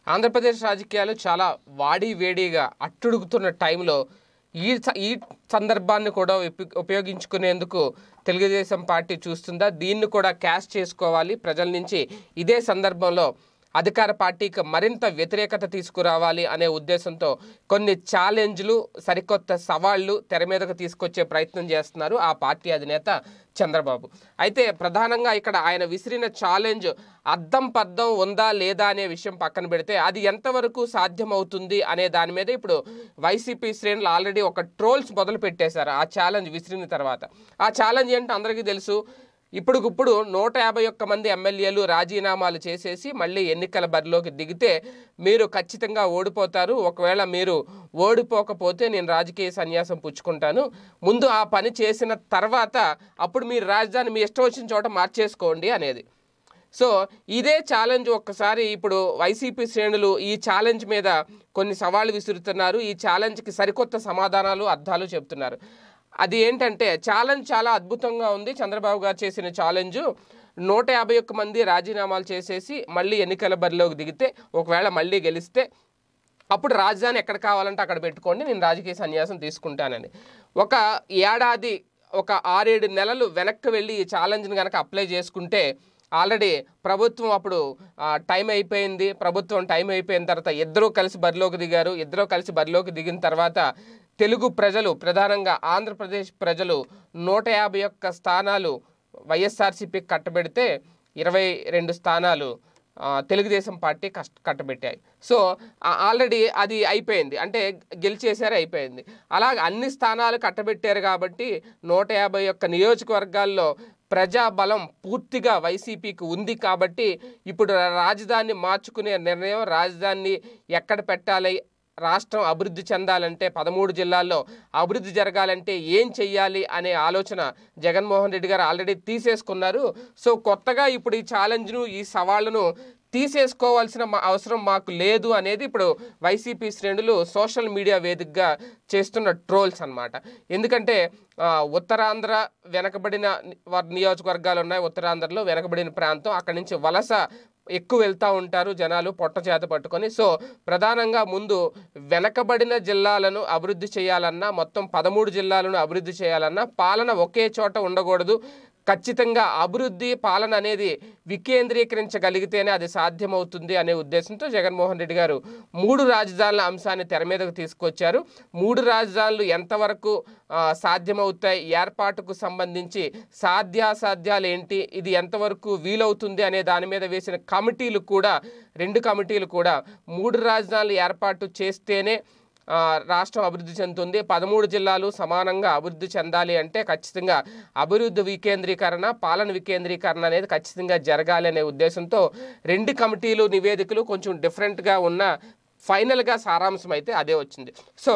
ఆంధ్రప్రదేశ్ రాజకీయాలు చాలా వాడి వేడిగా అట్టుడుగుతున్న టైంలో ఈ స- ఈ సందర్భాన్ని కూడా ఉప- ఉపయోగించుకునేందుకు తెలుగుదేశం పార్టీ చూస్తుందా దీన్ని కూడా క్యాష్ చేసుకోవాలి ప్రజల నుంచి ఇదే సందర్భంలో అధికార పార్టీకి మరింత వ్యతిరేకత తీసుకురావాలి అనే ఉద్దేశంతో కొన్ని ఛాలెంజ్లు సరికొత్త సవాళ్లు తెర మీదకు తీసుకొచ్చే ప్రయత్నం చేస్తున్నారు ఆ పార్టీ అధినేత చంద్రబాబు అయితే ప్రధానంగా ఇక్కడ ఆయన విసిరిన ఛాలెంజ్ అద్దం పద్దం ఉందా లేదా అనే విషయం పక్కన పెడితే అది ఎంతవరకు సాధ్యమవుతుంది అనే దాని మీద ఇప్పుడు వైసీపీ శ్రేణులు ఆల్రెడీ ఒక ట్రోల్స్ మొదలు పెట్టేశారు ఆ ఛాలెంజ్ విసిరిన తర్వాత ఆ ఛాలెంజ్ ఏంటో అందరికీ తెలుసు ఇప్పుడుకిప్పుడు నూట యాభై ఒక్క మంది ఎమ్మెల్యేలు రాజీనామాలు చేసేసి మళ్ళీ ఎన్నికల బరిలోకి దిగితే మీరు ఖచ్చితంగా ఓడిపోతారు ఒకవేళ మీరు ఓడిపోకపోతే నేను రాజకీయ సన్యాసం పుచ్చుకుంటాను ముందు ఆ పని చేసిన తర్వాత అప్పుడు మీరు రాజధాని మీ ఇష్టం వచ్చిన చోట మార్చేసుకోండి అనేది సో ఇదే ఛాలెంజ్ ఒక్కసారి ఇప్పుడు వైసీపీ శ్రేణులు ఈ ఛాలెంజ్ మీద కొన్ని సవాళ్లు విసురుతున్నారు ఈ ఛాలెంజ్కి సరికొత్త సమాధానాలు అర్థాలు చెప్తున్నారు అది ఏంటంటే ఛాలెంజ్ చాలా అద్భుతంగా ఉంది చంద్రబాబు గారు చేసిన ఛాలెంజ్ నూట యాభై ఒక్క మంది రాజీనామాలు చేసేసి మళ్ళీ ఎన్నికల బరిలోకి దిగితే ఒకవేళ మళ్ళీ గెలిస్తే అప్పుడు రాజధాని ఎక్కడ కావాలంటే అక్కడ పెట్టుకోండి నేను రాజకీయ సన్యాసం తీసుకుంటానని ఒక ఏడాది ఒక ఆరేడు నెలలు వెనక్కి వెళ్ళి ఈ ఛాలెంజ్ని కనుక అప్లై చేసుకుంటే ఆల్రెడీ ప్రభుత్వం అప్పుడు ఆ, టైం అయిపోయింది ప్రభుత్వం టైం అయిపోయిన తర్వాత ఇద్దరూ కలిసి బరిలోకి దిగారు ఇద్దరూ కలిసి బరిలోకి దిగిన తర్వాత తెలుగు ప్రజలు ప్రధానంగా ఆంధ్రప్రదేశ్ ప్రజలు నూట యాభై ఒక్క స్థానాలు వైఎస్ఆర్సీపీ కట్టబెడితే ఇరవై రెండు స్థానాలు ఆ, తెలుగుదేశం పార్టీ కష్ట కట్టబెట్టాయి సో ఆ- ఆల్రెడీ అది అయిపోయింది అంటే గెలిచేసారు అయిపోయింది అలాగ అన్ని స్థానాలు కట్టబెట్టారు కాబట్టి నూట యాభై ఒక్క నియోజకవర్గాల్లో ప్రజాబలం పూర్తిగా వైసీపీకి ఉంది కాబట్టి ఇప్పుడు రాజధాని మార్చుకునే నిర్ణయం రాజధాని ఎక్కడ పెట్టాలి రాష్ట్రం అభివృద్ధి చెందాలంటే పదమూడు జిల్లాల్లో అభివృద్ధి జరగాలంటే ఏం చెయ్యాలి అనే ఆలోచన జగన్మోహన్ రెడ్డి గారు ఆల్రెడీ తీసేసుకున్నారు సో కొత్తగా ఇప్పుడు ఈ ఛాలెంజ్ను ఈ సవాళ్ళను తీసేసుకోవాల్సిన మా అవసరం మాకు లేదు అనేది ఇప్పుడు వైసీపీ శ్రేణులు సోషల్ మీడియా వేదికగా చేస్తున్న ట్రోల్స్ అన్నమాట ఎందుకంటే ఆ, ఉత్తరాంధ్ర వెనకబడిన ని- వ- నియోజకవర్గాలు ఉన్నాయి ఉత్తరాంధ్రలో వెనకబడిన ప్రాంతం అక్కడి నుంచి వలస ఎక్కువ వెళ్తూ ఉంటారు జనాలు పొట్ట చేత పట్టుకొని సో ప్రధానంగా ముందు వెనకబడిన జిల్లాలను అభివృద్ధి చేయాలన్నా మొత్తం పదమూడు జిల్లాలను అభివృద్ధి చేయాలన్నా పాలన ఒకే చోట ఉండకూడదు ఖచ్చితంగా అభివృద్ధి పాలన అనేది వికేంద్రీకరించగలిగితేనే అది సాధ్యమవుతుంది అనే ఉద్దేశంతో జగన్మోహన్ రెడ్డి గారు మూడు రాజధానుల అంశాన్ని తెర మీదకు తీసుకొచ్చారు మూడు రాజధానులు ఎంతవరకు ఆ, సాధ్యమవుతాయి ఏర్పాటుకు సంబంధించి సాధ్యాసాధ్యాలు ఏంటి ఇది ఎంతవరకు వీలవుతుంది అనే దాని మీద వేసిన కమిటీలు కూడా రెండు కమిటీలు కూడా మూడు రాజధానులు ఏర్పాటు చేస్తేనే ఆ, రాష్ట్రం అభివృద్ధి చెందుతుంది పదమూడు జిల్లాలు సమానంగా అభివృద్ధి చెందాలి అంటే ఖచ్చితంగా అభివృద్ధి వికేంద్రీకరణ పాలన వికేంద్రీకరణ అనేది ఖచ్చితంగా జరగాలి అనే ఉద్దేశంతో రెండు కమిటీలు నివేదికలు కొంచెం డిఫరెంట్గా ఉన్న ఫైనల్గా సారాంశం అయితే అదే వచ్చింది సో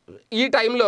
ఈ టైంలో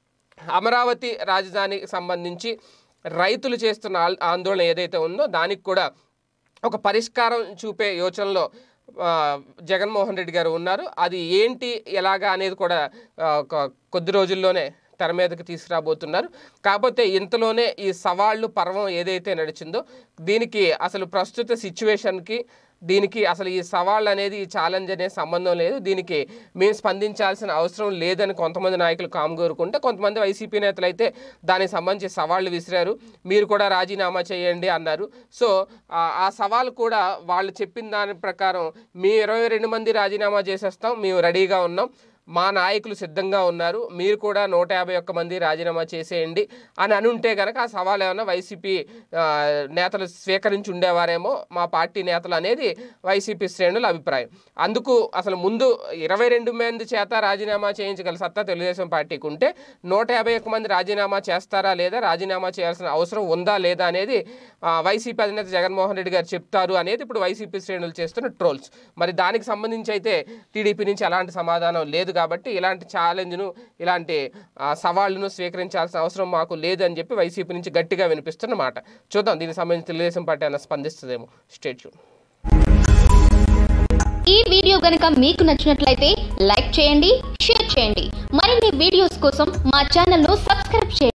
అమరావతి రాజధానికి సంబంధించి రైతులు చేస్తున్న ఆల్- ఆందోళన ఏదైతే ఉందో దానికి కూడా ఒక పరిష్కారం చూపే యోచనలో ఆ, జగన్మోహన్ రెడ్డి గారు ఉన్నారు అది ఏంటి ఎలాగా అనేది కూడా ఆ, ఒక కొద్ది రోజుల్లోనే తెర మీదకి తీసుకురాబోతున్నారు కాకపోతే ఇంతలోనే ఈ సవాళ్ళు పర్వం ఏదైతే నడిచిందో దీనికి అసలు ప్రస్తుత సిచ్యువేషన్కి దీనికి అసలు ఈ సవాళ్ళు అనేది ఈ ఛాలెంజ్ అనే సంబంధం లేదు దీనికి మేము స్పందించాల్సిన అవసరం లేదని కొంతమంది నాయకులు కామగోరుకుంటే కొంతమంది వైసీపీ నేతలు అయితే దానికి సంబంధించి సవాళ్ళు విసిరారు మీరు కూడా రాజీనామా చేయండి అన్నారు సో ఆ- ఆ సవాల్ కూడా వాళ్ళు చెప్పిన దాని ప్రకారం మీ ఇరవై రెండు మంది రాజీనామా చేసేస్తాం మేము రెడీగా ఉన్నాం మా నాయకులు సిద్ధంగా ఉన్నారు మీరు కూడా నూట యాభై ఒక్క మంది రాజీనామా చేసేయండి అని అనుంటే కనుక ఆ సవాల్ ఏమైనా వైసీపీ ఆ, నేతలు స్వీకరించి ఉండేవారేమో మా పార్టీ నేతలు అనేది వైసీపీ శ్రేణుల అభిప్రాయం అందుకు అసలు ముందు ఇరవై రెండు మంది చేత రాజీనామా చేయించగల సత్తా తెలుగుదేశం పార్టీకి ఉంటే నూట యాభై ఒక్క మంది రాజీనామా చేస్తారా లేదా రాజీనామా చేయాల్సిన అవసరం ఉందా లేదా అనేది ఆ, వైసీపీ అధినేత జగన్మోహన్ రెడ్డి గారు చెప్తారు అనేది ఇప్పుడు వైసీపీ శ్రేణులు చేస్తున్న ట్రోల్స్ మరి దానికి సంబంధించి అయితే టీడీపీ నుంచి ఎలాంటి సమాధానం లేదు కాబట్టి ఇలాంటి ఛాలెంజ్ను ఇలాంటి ఆ, సవాళ్ళను స్వీకరించాల్సిన అవసరం మాకు లేదని చెప్పి వైసీపీ నుంచి గట్టిగా వినిపిస్తున్న మాట చూద్దాం దీనికి సంబంధించి తెలుగుదేశం పార్టీ అన్న స్పందిస్తుందేమో స్టేట్ ఈ వీడియో గనుక మీకు నచ్చినట్లయితే లైక్ చేయండి షేర్ చేయండి మరిన్ని వీడియోస్ కోసం మా ఛానల్ను సబ్స్క్రైబ్ చేయండి